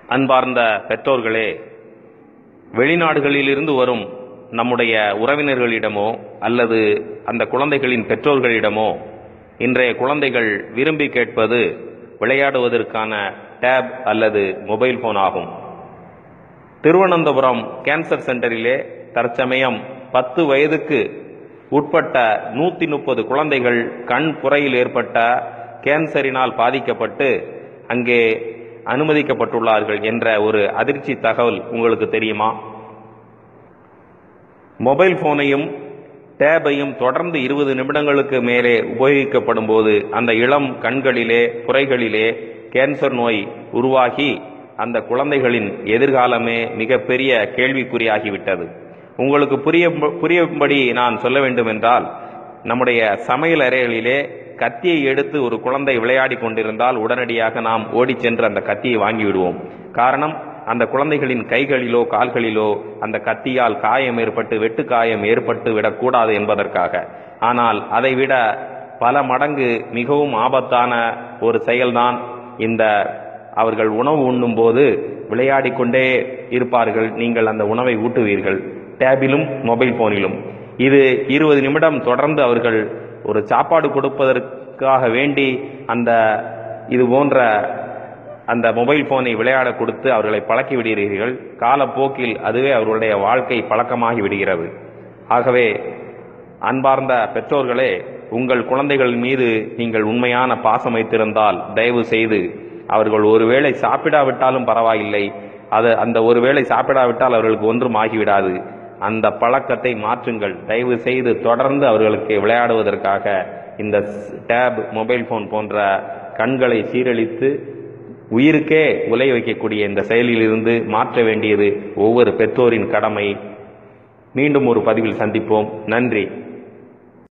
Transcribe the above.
அன்பார்ந்த பெற்றோர்களே வெளிநாடுகளிலிருந்து வரும் நம்முடைய உறவினர்களிடமோ அல்லது அந்த குழந்தைகளின் பெற்றோர்களிடமோ இன்றைய குழந்தைகள் விரும்பி கேட்பது விளையாடுவதற்கான டேப் அல்லது மொபைல் போன் ஆகும் திருவனந்தபுரம் கேன்சர் சென்டரிலே தற்சமயம் பத்து வயதுக்கு உட்பட்ட நூத்தி முப்பது குழந்தைகள் கண் புறையில் ஏற்பட்ட கேன்சரினால் பாதிக்கப்பட்டு அங்கே அனுமதிக்கப்பட்டுள்ளார்கள் என்ற ஒரு அதிர்ச்சி தகவல் உங்களுக்கு தெரியுமா மொபைல் போனையும் டேபையும் தொடர்ந்து இருபது நிமிடங்களுக்கு மேலே உபயோகிக்கப்படும் போது அந்த இளம் கண்களிலே புரைகளிலே கேன்சர் நோய் உருவாகி அந்த குழந்தைகளின் எதிர்காலமே மிகப்பெரிய கேள்விக்குறியாகிவிட்டது உங்களுக்கு புரிய புரியும்படி நான் சொல்ல வேண்டும் என்றால் நம்முடைய சமையல் அறைகளிலே கத்தியை எடுத்து ஒரு குழந்தை விளையாடி கொண்டிருந்தால் உடனடியாக நாம் ஓடிச் சென்று அந்த கத்தியை வாங்கி விடுவோம் காரணம் அந்த குழந்தைகளின் கைகளிலோ கால்களிலோ அந்த கத்தியால் காயம் ஏற்பட்டு வெட்டு காயம் ஏற்பட்டு விடக்கூடாது என்பதற்காக ஆனால் அதைவிட பல மடங்கு மிகவும் ஆபத்தான ஒரு செயல்தான் இந்த அவர்கள் உணவு உண்ணும் போது விளையாடி கொண்டே இருப்பார்கள் நீங்கள் அந்த உணவை ஊட்டுவீர்கள் டேபிலும் மொபைல் போனிலும் இது இருபது நிமிடம் தொடர்ந்து அவர்கள் ஒரு சாப்பாடு கொடுப்பதற்காக வேண்டி அந்த இது போன்ற அந்த மொபைல் போனை விளையாட கொடுத்து அவர்களை பழக்கி விடுகிறீர்கள் காலப்போக்கில் அதுவே அவர்களுடைய வாழ்க்கை பழக்கமாகி விடுகிறது ஆகவே அன்பார்ந்த பெற்றோர்களே உங்கள் குழந்தைகள் மீது நீங்கள் உண்மையான பாசம் வைத்திருந்தால் தயவு செய்து அவர்கள் ஒருவேளை சாப்பிடாவிட்டாலும் பரவாயில்லை அது அந்த ஒருவேளை சாப்பிடாவிட்டால் அவர்களுக்கு ஒன்றும் ஆகிவிடாது அந்த பழக்கத்தை மாற்றுங்கள் தயவு செய்து தொடர்ந்து அவர்களுக்கு விளையாடுவதற்காக இந்த டேப் மொபைல் போன் போன்ற கண்களை சீரழித்து உயிருக்கே உலை வைக்கக்கூடிய இந்த செயலிலிருந்து மாற்ற வேண்டியது ஒவ்வொரு பெற்றோரின் கடமை மீண்டும் ஒரு பதிவில் சந்திப்போம் நன்றி